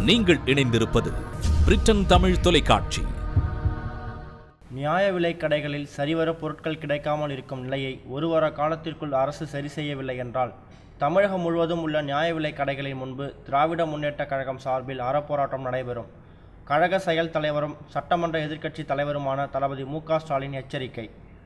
நீங்கள் இணைந்திருப்பது பிரிட்டன் தமிழ் தொலைக்காட்சி நியாய விலைக் கடைகளில் சரிவர பொருட்கள் கிடைக்காமல் இருக்கும் நிலையை ஒரு வார காலத்திற்குள் அரசு சரி செய்யவில்லை என்றால் தமிழகம் முழுவதும் உள்ள நியாய விலைக் கடைகளின் முன்பு திராவிட முன்னேற்றக் கழகம் சார்பில் அறப்போராட்டம் நடைபெறும் கழக செயல் தலைவரும் சட்டமன்ற எதிர்க்கட்சி தலைவருமான தளபதி மு க ஸ்டாலின் எச்சரிக்கை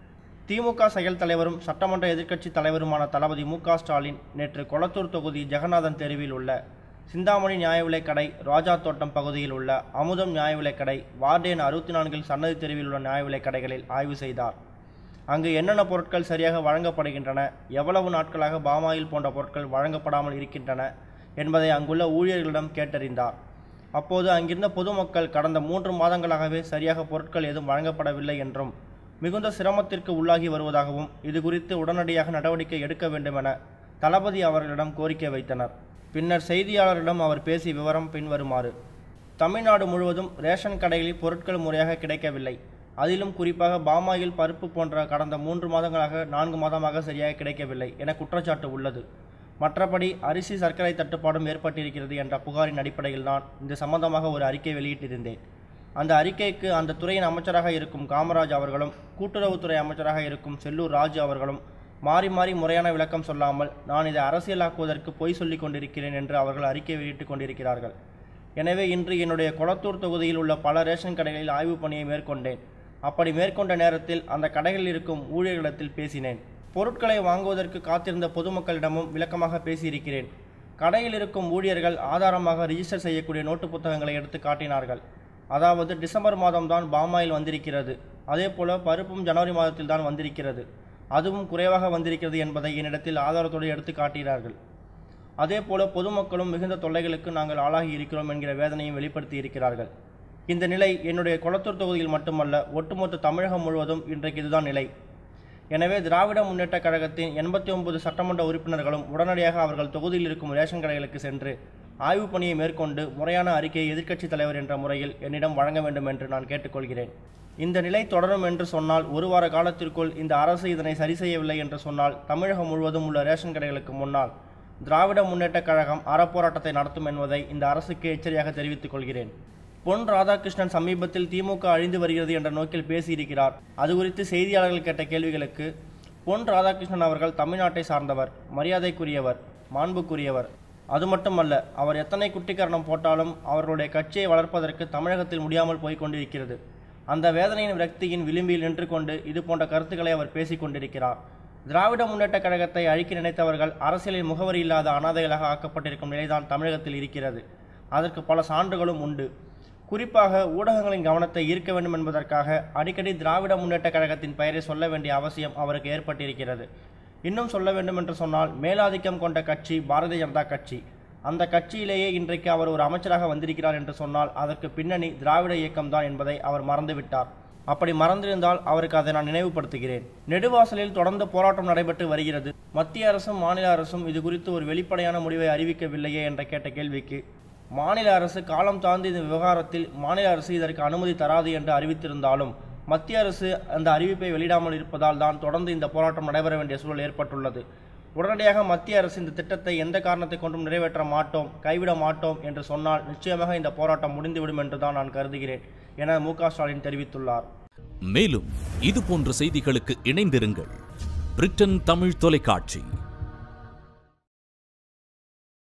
திமுக செயல் தலைவரும் சட்டமன்ற எதிர்க்கட்சி தலைவருமான தளபதி மு க ஸ்டாலின் நேற்று கொளத்தூர் தொகுதி ஜெகநாதன் தெருவில் உள்ள சிந்தாமணி நியாய விலைக் கடை ராஜா தோட்டம் பகுதியில் உள்ள அமுதம் நியாய விலைக் கடை வார்டு எண் அறுபத்தி நான்கில் சன்னதி தெருவில் உள்ள நியாய விலைக் கடைகளில் ஆய்வு செய்தார் அங்கு என்னென்ன பொருட்கள் சரியாக வழங்கப்படுகின்றன எவ்வளவு நாட்களாக பாமாயில் போன்ற பொருட்கள் வழங்கப்படாமல் இருக்கின்றன என்பதை அங்குள்ள ஊழியர்களிடம் கேட்டறிந்தார் அப்போது அங்கிருந்த பொதுமக்கள் கடந்த மூன்று மாதங்களாகவே சரியாக பொருட்கள் எதுவும் வழங்கப்படவில்லை என்றும் மிகுந்த சிரமத்திற்கு உள்ளாகி வருவதாகவும் இது குறித்து உடனடியாக நடவடிக்கை எடுக்க வேண்டுமென தளபதி அவர்களிடம் கோரிக்கை வைத்தனர் பின்னர் செய்தியாளரிடம் அவர் பேசிய விவரம் பின்வருமாறு தமிழ்நாடு முழுவதும் ரேஷன் கடைகளில் பொருட்கள் முறையாக கிடைக்கவில்லை அதிலும் குறிப்பாக பாமாயில் பருப்பு போன்ற கடந்த மூன்று மாதங்களாக நான்கு மாதமாக சரியாக கிடைக்கவில்லை என குற்றச்சாட்டு உள்ளது மற்றபடி அரிசி சர்க்கரை தட்டுப்பாடும் ஏற்பட்டிருக்கிறது என்ற புகாரின் அடிப்படையில் நான் இந்த சம்பந்தமாக ஒரு அறிக்கை வெளியிட்டிருந்தேன் அந்த அறிக்கைக்கு அந்த துறையின் அமைச்சராக இருக்கும் காமராஜ் அவர்களும் கூட்டுறவுத்துறை அமைச்சராக இருக்கும் செல்லூர் ராஜு அவர்களும் மாறி மாறி முறையான விளக்கம் சொல்லாமல் நான் இதை அரசியலாக்குவதற்கு பொய் சொல்லிக் கொண்டிருக்கிறேன் என்று அவர்கள் அறிக்கை வெளியிட்டுக் கொண்டிருக்கிறார்கள் எனவே இன்று என்னுடைய கொளத்தூர் தொகுதியில் உள்ள பல ரேஷன் கடைகளில் ஆய்வுப் பணியை மேற்கொண்டேன் அப்படி மேற்கொண்ட நேரத்தில் அந்த கடைகளில் இருக்கும் ஊழியர்களிடத்தில் பேசினேன் பொருட்களை வாங்குவதற்கு காத்திருந்த பொதுமக்களிடமும் விளக்கமாக பேசியிருக்கிறேன் கடையில் இருக்கும் ஊழியர்கள் ஆதாரமாக ரிஜிஸ்டர் செய்யக்கூடிய நோட்டு புத்தகங்களை எடுத்து காட்டினார்கள் அதாவது டிசம்பர் மாதம்தான் பாமாயில் வந்திருக்கிறது அதேபோல பருப்பும் ஜனவரி மாதத்தில் தான் வந்திருக்கிறது அதுவும் குறைவாக வந்திருக்கிறது என்பதை என்னிடத்தில் ஆதாரத்தோடு எடுத்து காட்டினார்கள் அதேபோல பொதுமக்களும் மிகுந்த தொல்லைகளுக்கு நாங்கள் ஆளாகி இருக்கிறோம் என்கிற வேதனையும் வெளிப்படுத்தி இருக்கிறார்கள் இந்த நிலை என்னுடைய கொளத்தூர் தொகுதியில் மட்டுமல்ல ஒட்டுமொத்த தமிழகம் முழுவதும் இன்றைக்கு இதுதான் நிலை எனவே திராவிட முன்னேற்றக் கழகத்தின் எண்பத்தி ஒன்பது சட்டமன்ற உறுப்பினர்களும் உடனடியாக அவர்கள் தொகுதியில் இருக்கும் ரேஷன் கடைகளுக்கு சென்று ஆய்வுப் பணியை மேற்கொண்டு முறையான அறிக்கையை எதிர்க்கட்சித் தலைவர் என்ற முறையில் என்னிடம் வழங்க வேண்டும் என்று நான் கேட்டுக்கொள்கிறேன் இந்த நிலை தொடரும் என்று சொன்னால் ஒரு வார காலத்திற்குள் இந்த அரசு இதனை சரி செய்யவில்லை என்று சொன்னால் தமிழகம் முழுவதும் உள்ள ரேஷன் கடைகளுக்கு முன்னால் திராவிட முன்னேற்றக் கழகம் அறப்போராட்டத்தை நடத்தும் என்பதை இந்த அரசுக்கு எச்சரியாக தெரிவித்துக் கொள்கிறேன் பொன் ராதாகிருஷ்ணன் சமீபத்தில் திமுக அழிந்து வருகிறது என்ற நோக்கில் பேசியிருக்கிறார் அது குறித்து செய்தியாளர்கள் கேட்ட கேள்விகளுக்கு பொன் ராதாகிருஷ்ணன் அவர்கள் தமிழ்நாட்டை சார்ந்தவர் மரியாதைக்குரியவர் மாண்புக்குரியவர் அது மட்டுமல்ல அவர் எத்தனை குட்டிக்கரணம் போட்டாலும் அவர்களுடைய கட்சியை வளர்ப்பதற்கு தமிழகத்தில் முடியாமல் போய்க் கொண்டிருக்கிறது அந்த வேதனையின் விரக்தியின் விளிம்பில் நின்று கொண்டு இது போன்ற கருத்துக்களை அவர் பேசிக் கொண்டிருக்கிறார் திராவிட முன்னேற்றக் கழகத்தை அழிக்க நினைத்தவர்கள் அரசியலில் முகவரி இல்லாத அனாதைகளாக ஆக்கப்பட்டிருக்கும் நிலைதான் தமிழகத்தில் இருக்கிறது அதற்கு பல சான்றுகளும் உண்டு குறிப்பாக ஊடகங்களின் கவனத்தை ஈர்க்க வேண்டும் என்பதற்காக அடிக்கடி திராவிட முன்னேற்றக் கழகத்தின் பெயரை சொல்ல வேண்டிய அவசியம் அவருக்கு ஏற்பட்டிருக்கிறது இன்னும் சொல்ல வேண்டும் என்று சொன்னால் மேலாதிக்கம் கொண்ட கட்சி பாரதிய ஜனதா கட்சி அந்த கட்சியிலேயே இன்றைக்கு அவர் ஒரு அமைச்சராக வந்திருக்கிறார் என்று சொன்னால் அதற்கு பின்னணி திராவிட இயக்கம்தான் என்பதை அவர் மறந்துவிட்டார் அப்படி மறந்திருந்தால் அவருக்கு அதை நான் நினைவுபடுத்துகிறேன் நெடுவாசலில் தொடர்ந்து போராட்டம் நடைபெற்று வருகிறது மத்திய அரசும் மாநில அரசும் இது குறித்து ஒரு வெளிப்படையான முடிவை அறிவிக்கவில்லையே என்ற கேட்ட கேள்விக்கு மாநில அரசு காலம் தாழ்ந்த இந்த விவகாரத்தில் மாநில அரசு இதற்கு அனுமதி தராது என்று அறிவித்திருந்தாலும் மத்திய அரசு அந்த அறிவிப்பை வெளியிடாமல் இருப்பதால் தான் தொடர்ந்து இந்த போராட்டம் நடைபெற வேண்டிய சூழல் ஏற்பட்டுள்ளது உடனடியாக மத்திய அரசு இந்த திட்டத்தை எந்த காரணத்தை கொண்டும் நிறைவேற்ற மாட்டோம் கைவிட மாட்டோம் என்று சொன்னால் நிச்சயமாக இந்த போராட்டம் முடிந்துவிடும் என்று தான் நான் கருதுகிறேன் என மு க ஸ்டாலின் தெரிவித்துள்ளார் மேலும் இது போன்ற செய்திகளுக்கு இணைந்திருங்கள் பிரிட்டன் தமிழ் தொலைக்காட்சி